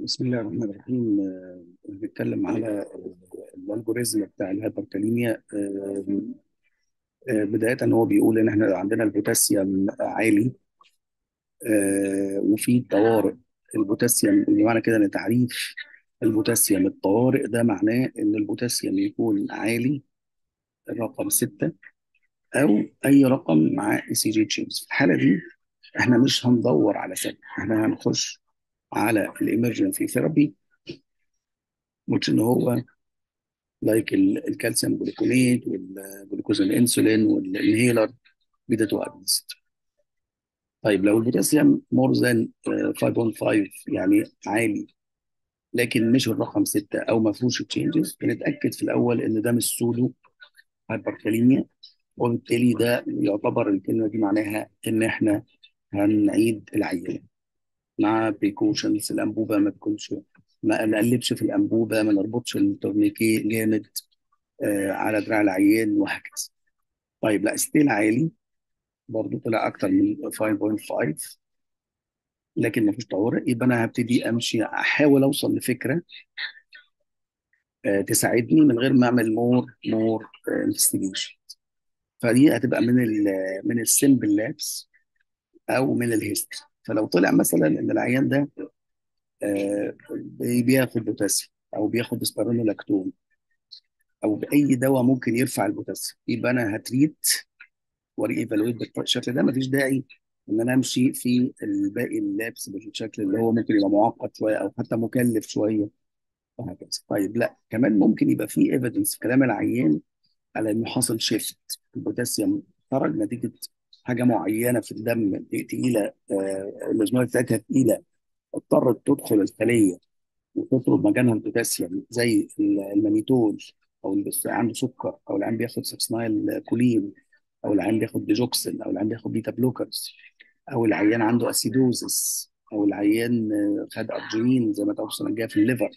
بسم الله الرحمن الرحيم آه، بنتكلم على الالجوريزم بتاع الهايبركاليميا آه، آه، بداية هو بيقول ان احنا عندنا البوتاسيوم عالي آه، وفي طوارئ البوتاسيوم بمعنى كده ان تعريف البوتاسيوم الطوارئ ده معناه ان البوتاسيوم يكون عالي الرقم 6 او اي رقم مع اي سي جي تشينجز في الحالة دي احنا مش هندور على سبب احنا هنخش على الامرجنسي ثيرابي which ان هو لايك الكالسيوم جلوكونيت والجلوكوز الانسولين والانهيلر بيتا 2 اجونست طيب لو البوتاسيوم مور ذان 5.5 يعني عالي لكن مش الرقم 6 او ما فيهوش تشينجز بنتاكد في الاول ان ده مش سودو هايبركاليميا وبالتالي ده يعتبر الكلمه دي معناها ان احنا هنعيد العيان مع بريكوشنز الانبوبه ما تكونش ما نقلبش في الانبوبه ما نربطش التورنيكي جامد آه على دراع العيان وهكذا طيب لا ستيل عالي برضه طلع اكتر من 5.5 لكن ما فيش طوارئ يبقى انا هبتدي امشي احاول اوصل لفكره آه تساعدني من غير ما اعمل مور مور انفستيجيشن فدي هتبقى من ال من السمبل لابس او من الهيستوري فلو طلع مثلا ان العيان ده آه بياخد بوتاسيوم او بياخد سبيرونولاكتون او باي دواء ممكن يرفع البوتاسيوم يبقى انا هتريت وري ايفالويت بالشكل ده مفيش داعي ان انا امشي في الباقي اللابس بالشكل اللي هو ممكن يبقى معقد شويه او حتى مكلف شويه وهكذا طيب لا كمان ممكن يبقى في ايفيدنس في كلام العيان على انه حصل شيفت البوتاسيوم خرج نتيجه حاجه معينه في الدم تقيله آه الازمنه بتاعتها تقيله اضطرت تدخل الخليه وتطرد مكانها البوتاسيوم زي المانيتول او اللي عنده سكر او العيان بياخد سكسنايل كولين او العيان بياخد ديجوكسين او العيان بياخد بيتا بلوكرز او العيان عنده اسيدوزس او العيان خد ارجينين زي ما توصل جايه في الليفر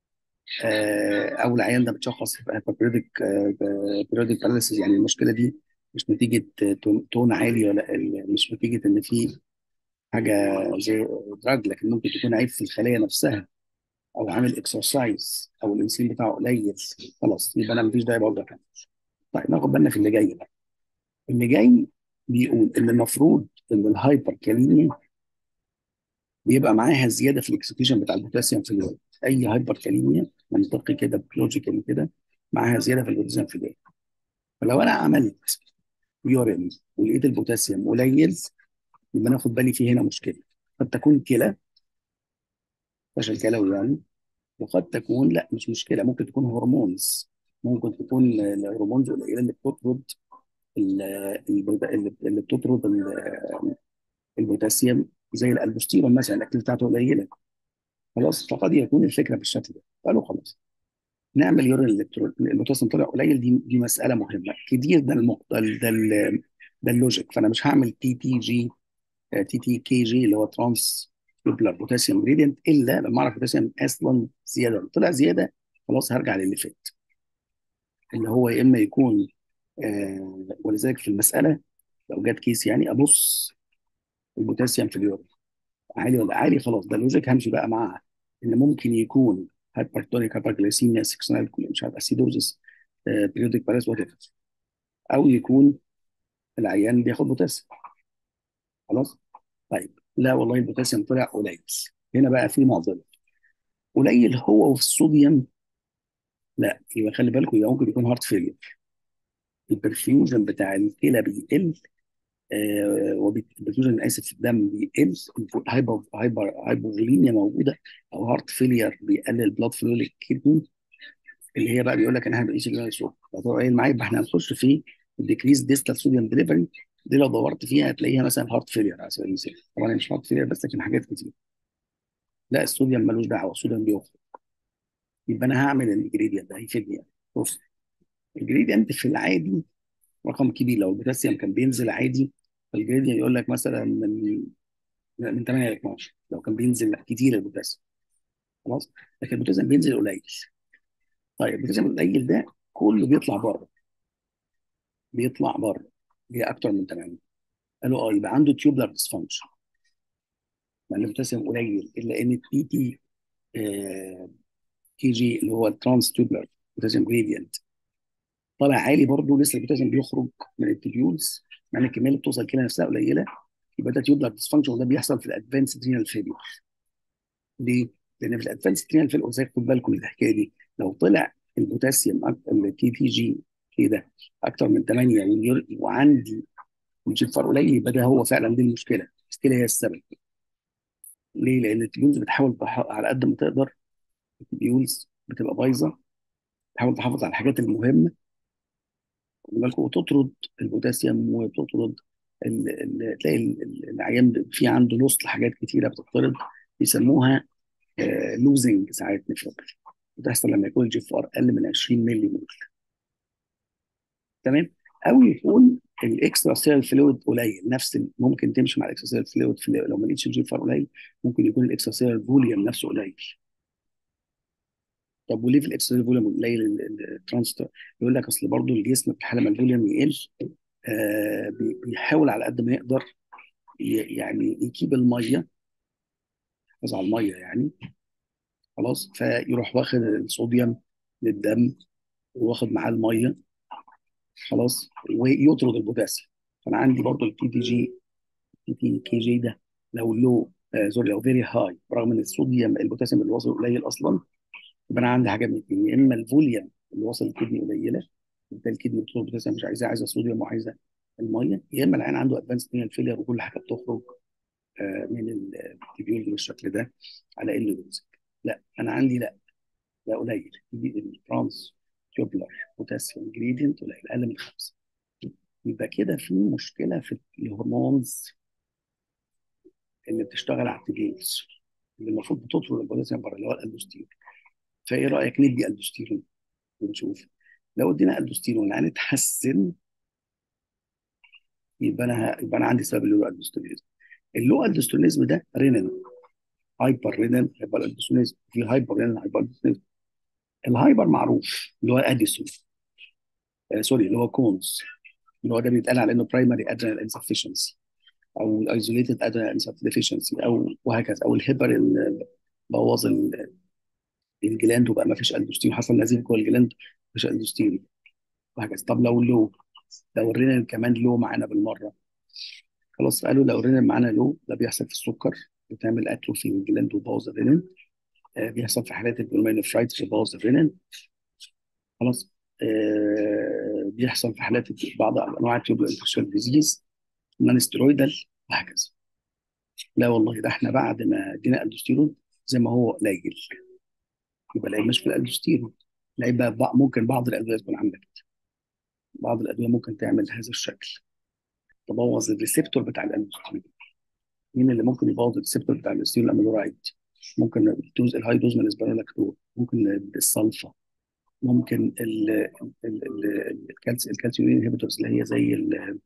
او العيان ده متشخص بيريودك بيريودك باراليسيس يعني المشكله دي مش نتيجه تون عالي ولا مش نتيجه ان في حاجه زي دراج لكن ممكن تكون عيب في الخليه نفسها او عامل اكسرسايز او الانسولين بتاعه قليل خلاص يبقى انا مفيش داعي برضه كمان طيب ناخد بالنا في اللي جاي بقى اللي جاي بيقول ان المفروض ان الهايبر كاليميا بيبقى معاها زياده في الاكسكريشن بتاع البوتاسيوم في اليوم اي هايبر كاليميا منطقي كده لوجيكال كده معاها زياده في البوتاسيوم في اليوم فلو انا عملت يورين ولقيت البوتاسيوم قليل يبقى انا اخد بالي في هنا مشكله قد تكون كلى فشل كلوي يعني وقد تكون لا مش مشكله ممكن تكون هرمونز ممكن تكون الهرمونز القليله اللي بتطرد اللي بتطرد البوتاسيوم زي الالبوستيرون مثلا الاكل بتاعته قليله خلاص فقد يكون الفكره بالشكل ده قالوا خلاص نعمل يورين الكترون البوتاسيوم طلع قليل دي دي مساله مهمه كتير ده المق... ده ال... ده اللوجيك فانا مش هعمل تي تي جي تي تي كي جي اللي هو ترانس تيوبلر بوتاسيوم جريدينت الا لما اعرف البوتاسيوم اصلا زياده طلع زياده خلاص هرجع للي فات اللي هو يا اما يكون آه ولذلك في المساله لو جت كيس يعني ابص البوتاسيوم في اليورين عالي ولا عالي خلاص ده اللوجيك همشي بقى معاه ان ممكن يكون هايبرتونيك هايبرجليسيميا سكسنال مش عارف اسيدوزس بريودك بالاس وات او يكون العيان بياخد بوتاسيوم خلاص طيب لا والله البوتاسيوم طلع قليل هنا بقى في معضله قليل هو وفي الصوديوم لا يبقى خلي بالكم يبقى ممكن يكون هارت فيلير البرفيوجن بتاع الكلى بيقل آه والبرفيوجن اسف في الدم بيقل هايبر هايبر هايبوفوليميا موجوده او هارت فيلير بيقلل بلاد فلو للكدني اللي هي بقى بيقول لك انا هبقى جنرال سوق فهو قايل معايا يبقى احنا هنخش في الديكريز ديستال صوديوم ديليفري دي لو دورت فيها هتلاقيها مثلا هارت فيلير على سبيل المثال طبعا مش هارت فيلير بس لكن حاجات كتير لا الصوديوم ملوش دعوه الصوديوم بيخرج يبقى انا هعمل الجريدينت ده هيفيدني يعني بص الجريدينت في العادي رقم كبير لو البوتاسيوم كان بينزل عادي فالجريدينت يقول لك مثلا من من 8 ل 12 لو كان بينزل كتير البوتاسيوم خلاص لكن البوتاسيوم بينزل قليل طيب البوتاسيوم القليل ده كله بيطلع بره بيطلع بره هي اكتر من 80 قالوا اه يبقى عنده تيوبلر ديسفانكشن مع ان البوتاسيوم قليل الا ان التي تي كي جي اللي هو الترانس تيوبلر بوتاسيوم جريدينت طالع عالي برضه لسه البوتاسيوم بيخرج من التبيولز يعني الكميه اللي بتوصل كده نفسها قليله يبقى ده تيوبلر ديسفانكشن وده بيحصل في الادفانس رينال فيلير ليه؟ لان في الادفانس رينال فيلير وزي خد بالكم من الحكايه دي لو طلع البوتاسيوم التي تي جي كده اكتر من 8 وعندي الجفار قليل يبقى ده هو فعلا دي المشكله المشكله هي السبب ليه؟ لان التبيولز بتحاول على قد ما تقدر التبيولز بتبقى بايظه تحاول تحافظ على الحاجات المهمه بالكم وتطرد البوتاسيوم وتطرد ال... ال... تلاقي ال... العيان في عنده لوست لحاجات كتيره بتطرد بيسموها لوزنج ساعات نفروباثي بتحصل لما يكون الجي اف ار اقل من 20 مللي مول تمام او يكون الاكسترا سيل فلويد قليل نفس ممكن تمشي مع الاكسترا سيل فلويد لو ما لقيتش الجي اف ار قليل ممكن يكون الاكسترا سيل فوليوم نفسه قليل طب وليه في الاكسترا فوليوم قليل الترانستر يقول لك اصل برضه الجسم في الحاله ما الفوليوم يقل آه بيحاول على قد ما يقدر يعني يكيب الميه يحافظ على الميه يعني خلاص فيروح واخد الصوديوم للدم وواخد معاه الميه خلاص ويطرد البوتاسيوم فانا عندي برضه التي تي جي التي تي كي جي ده لو لو آه سوري لو فيري هاي برغم ان الصوديوم البوتاسيوم اللي واصل قليل اصلا يبقى انا عندي حاجه من الاثنين يا اما الفوليوم اللي واصل الكدني قليله بالتالي الكدني بتطلب البوتاسيوم مش عايزاه عايزه صوديوم وعايزه الميه يا اما العيان عنده ادفانس رينال فيلير وكل حاجه بتخرج آه من التبيول بالشكل ده على انه لوزك لا انا عندي لا ده قليل الترانس تيوبلر بوتاسيوم جريدينت قليل اقل من خمسه يبقى كده في مشكله في الهرمونز اللي بتشتغل على التبيولز اللي المفروض بتطرد البوتاسيوم بره اللي هو الالدوستيرون فايه رايك ندي الدوستيرون ونشوف لو ادينا الدوستيرون هنتحسن يبقى انا يبقى انا عندي سبب اللو الدوستيرونيزم اللو الدوستيرونيزم ده رينين هايبر رينين هايبر الدوستيرونيزم في هايبر رينين هايبر الدوستيرونيزم الهايبر معروف اللي هو اديسون آه سوري اللي هو كونز اللي هو ده بيتقال على انه برايمري ادرينال انسفشنسي او الايزوليتد ادرينال انسفشنسي او وهكذا او الهيبر بوظ الجلاند وبقى ما فيش الدوستيرون حصل نزيف جوه الجلاند ما فيش الدوستيرون وهكذا طب لو لو لو الرينين كمان لو معانا بالمره خلاص قالوا لو الرينين معانا لو ده بيحصل في السكر بتعمل اتروفي الجلاند وبوظ الرينين آه بيحصل في حالات البلمونيفرايتس وبوظ الرينين خلاص آه بيحصل في حالات بعض انواع التيوبل انفكشن ديزيز نون ستيرويدال وهكذا لا والله ده احنا بعد ما ادينا الدوستيرون زي ما هو قليل يبقى العيب مش في الالدوستيرون العيب بقى ممكن بعض الادويه تكون عندك بعض الادويه ممكن تعمل هذا الشكل تبوظ الريسبتور بتاع الالدوستيرون مين اللي ممكن يبوظ الريسبتور بتاع الالدوستيرون الاميلورايد ممكن الدوز الهاي دوز من الاسبريلاكتور ممكن الصلفه ممكن الكالسيوم انهبيتورز اللي هي زي ال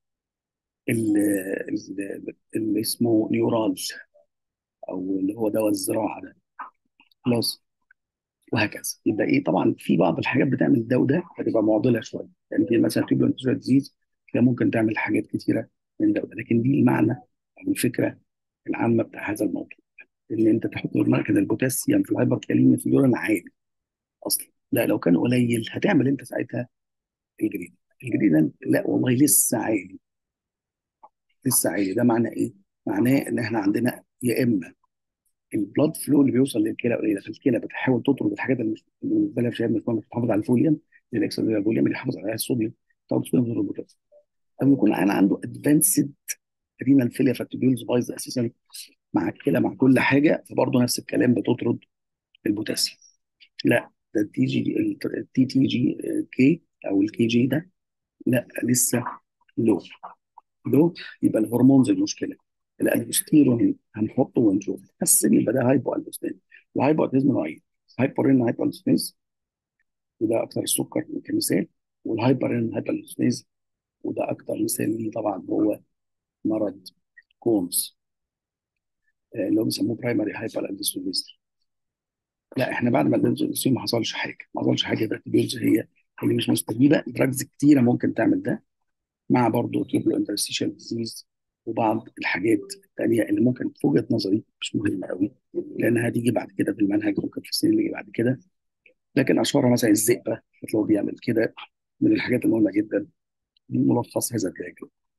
اللي اسمه نيورالز او اللي هو دواء الزراعه ده خلاص وهكذا يبقى ايه طبعا في بعض الحاجات بتعمل ده وده هتبقى معضله شويه يعني في مثلا تيوبل انتشار ديزيز هي ممكن تعمل حاجات كثيره من ده وده لكن دي المعنى او الفكره العامه بتاع هذا الموضوع ان انت تحط في دماغك ان البوتاسيوم في الهايبر كاليميا في اليورين عالي اصلا لا لو كان قليل هتعمل انت ساعتها الجريد الجريد لا والله لسه عالي لسه عالي ده معناه ايه؟ معناه ان احنا عندنا يا اما البلاد فلو اللي بيوصل للكلى قليله فالكلى بتحاول تطرد الحاجات اللي بالنسبه لها مش مش بتحافظ على الفوليوم الاكسترا الفوليوم اللي يحافظ عليها الصوديوم تاخد صوديوم من البوتاسيوم او يكون انا عنده ادفانسد رينال فيليا فالتبيولز بايظه اساسا مع الكلى مع كل حاجه فبرضه نفس الكلام بتطرد البوتاسيوم لا ده التي جي التي تي جي كي او الكي جي ده لا لسه لو لو يبقى الهرمونز المشكله الالبوستيرون هنحطه ونشوف بس يبقى ده هايبو البوستين الهايبو البوستين نوعين هايبورين هايبو البوستيز وده اكثر السكر كمثال والهايبرين هايبو البوستيز وده اكثر مثال ليه طبعا هو مرض كونز اللي هو بيسموه برايمري هايبر البوستيز لا احنا بعد ما الانسولين ما حصلش حاجه ما حصلش حاجه ده البيولز هي اللي مش مستجيبه دراجز كتيره ممكن تعمل ده مع برضه تيوبلو انترستيشال ديزيز وبعض الحاجات التانية اللي ممكن في وجهة نظري مش مهمة قوي لأنها هتيجي بعد كده في المنهج ممكن في السنين اللي بعد كده لكن أشهرها مثلا الذئبة هتلاقيه بيعمل كده من الحاجات المهمة جدا ملخص هذا الدجل